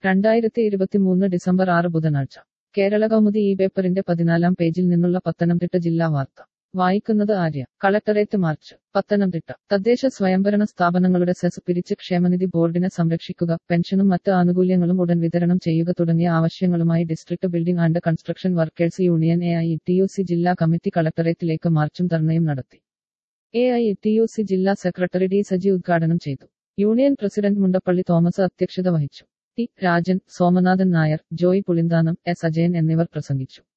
രണ്ടായിരത്തി ഇരുപത്തിമൂന്ന് ഡിസംബർ ആറ് ബുധനാഴ്ച കേരള കൗമുദി ഈ പേപ്പറിന്റെ പതിനാലാം പേജിൽ നിന്നുള്ള പത്തനംതിട്ട ജില്ലാ വാർത്ത വായിക്കുന്നത് ആര്യ കളക്ടറേറ്റ് മാർച്ച് പത്തനംതിട്ട തദ്ദേശ സ്വയംഭരണ സ്ഥാപനങ്ങളുടെ സെസ് പിരിച്ച് ക്ഷേമനിധി ബോർഡിനെ സംരക്ഷിക്കുക പെൻഷനും മറ്റ് ആനുകൂല്യങ്ങളും ഉടൻ വിതരണം ചെയ്യുക തുടങ്ങിയ ആവശ്യങ്ങളുമായി district building and construction workers union A I T U C ജില്ലാ കമ്മിറ്റി കളക്ടറേറ്റിലേക്ക് മാർച്ചും ധർണയും നടത്തി A I T U C ജില്ലാ സെക്രട്ടറി ഡി സജി ഉദ്ഘാടനം ചെയ്തു യൂണിയൻ പ്രസിഡന്റ് മുണ്ടപ്പള്ളി തോമസ് അധ്യക്ഷത വഹിച്ചു ടി രാജൻ സോമനാഥൻ നായർ ജോയ് പുളിന്താനം എസ് അജയൻ എന്നിവർ പ്രസംഗിച്ചു